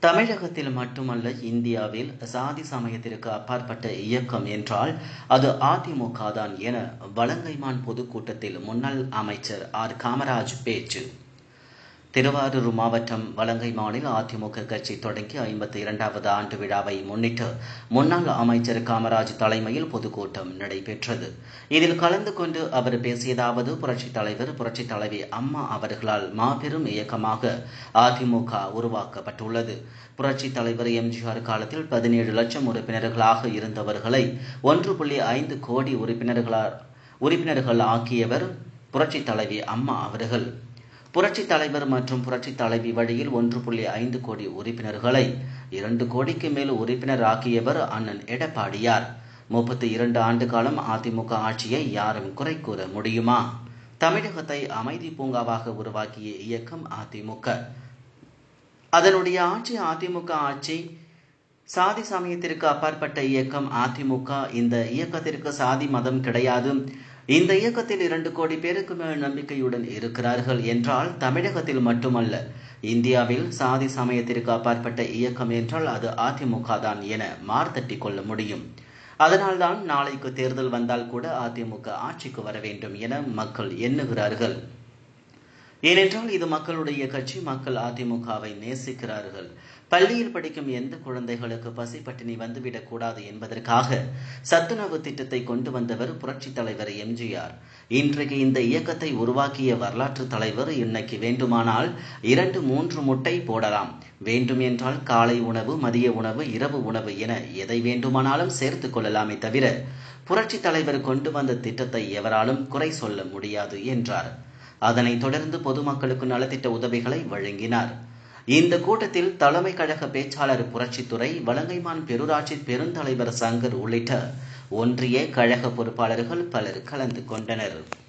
தமிழகத்தில் மட்டுமல்ல இந்தியாவில் சாதி சமயத்திற்கு அப்பாற்பட்ட இயக்கம் என்றால் அது அதிமுக தான் என வலங்கைமான் பொதுக்கூட்டத்தில் முன்னாள் அமைச்சர் ஆர் காமராஜ் பேச்சு திருவாரூர் மாவட்டம் வலங்கைமானில் அதிமுக கட்சி தொடங்கி ஐம்பத்தி இரண்டாவது ஆண்டு விழாவை முன்னிட்டு முன்னாள் அமைச்சர் காமராஜ் தலைமையில் பொதுக்கூட்டம் நடைபெற்றது இதில் கலந்து கொண்டு அவர் பேசியதாவது புரட்சித் தலைவர் புரட்சித் தலைவி அம்மா அவர்களால் மாபெரும் இயக்கமாக அதிமுக உருவாக்கப்பட்டுள்ளது புரட்சித் தலைவர் எம்ஜிஆர் காலத்தில் பதினேழு லட்சம் உறுப்பினர்களாக இருந்தவர்களை ஒன்று புள்ளி ஐந்து கோடி உறுப்பினர்களால் உறுப்பினர்கள் ஆக்கியவர் புரட்சித் தலைவி அம்மா அவர்கள் புரட்சி தலைவர் மற்றும் புரட்சி தலைவி வழியில் ஒன்று புள்ளி ஐந்து கோடி உறுப்பினர்களை இரண்டு கோடிக்கு மேல் உறுப்பினர் ஆக்கியவர் அண்ணன் எடப்பாடியார் முப்பத்தி இரண்டு ஆண்டு காலம் அதிமுக ஆட்சியை யாரும் குறை கூற முடியுமா தமிழகத்தை அமைதி பூங்காவாக உருவாக்கிய இயக்கம் அதிமுக அதனுடைய ஆட்சி அதிமுக ஆட்சி சாதி சமயத்திற்கு அப்பாற்பட்ட இயக்கம் அதிமுக இந்த இயக்கத்திற்கு சாதி மதம் கிடையாது இந்த இயக்கத்தில் இரண்டு கோடி பேருக்கு மேல் நம்பிக்கையுடன் இருக்கிறார்கள் என்றால் தமிழகத்தில் மட்டுமல்ல இந்தியாவில் சாதி சமயத்திற்கு அப்பாற்பட்ட இயக்கம் என்றால் அது அதிமுக தான் என மார்த்தட்டி கொள்ள முடியும் அதனால்தான் நாளைக்கு தேர்தல் வந்தால் கூட அதிமுக ஆட்சிக்கு வர வேண்டும் என மக்கள் எண்ணுகிறார்கள் ஏனென்றால் இது மக்களுடைய கட்சி மக்கள் அதிமுகவை நேசிக்கிறார்கள் பள்ளியில் படிக்கும் எந்த குழந்தைகளுக்கு பசி பட்டினி வந்துவிடக் கூடாது என்பதற்காக சத்துணவு திட்டத்தை கொண்டு வந்தவர் புரட்சி தலைவர் எம்ஜிஆர் இன்றைக்கு இந்த இயக்கத்தை உருவாக்கிய வரலாற்று தலைவர் இன்னைக்கு வேண்டுமானால் இரண்டு மூன்று முட்டை போடலாம் வேண்டும் என்றால் காலை உணவு மதிய உணவு இரவு உணவு என எதை வேண்டுமானாலும் சேர்த்துக் கொள்ளலாமே தவிர புரட்சி தலைவர் கொண்டு வந்த திட்டத்தை எவராலும் குறை சொல்ல முடியாது என்றார் அதனைத் தொடர்ந்து பொதுமக்களுக்கு நலத்திட்ட உதவிகளை வழங்கினார் இந்த கூட்டத்தில் தலைமை கழக பேச்சாளர் புரட்சித்துறை வலங்கைமான் பெருராட்சி பெருந்தலைவர் சங்கர் உள்ளிட்ட ஒன்றிய கழக பொறுப்பாளர்கள் பலர் கலந்து கொண்டனர்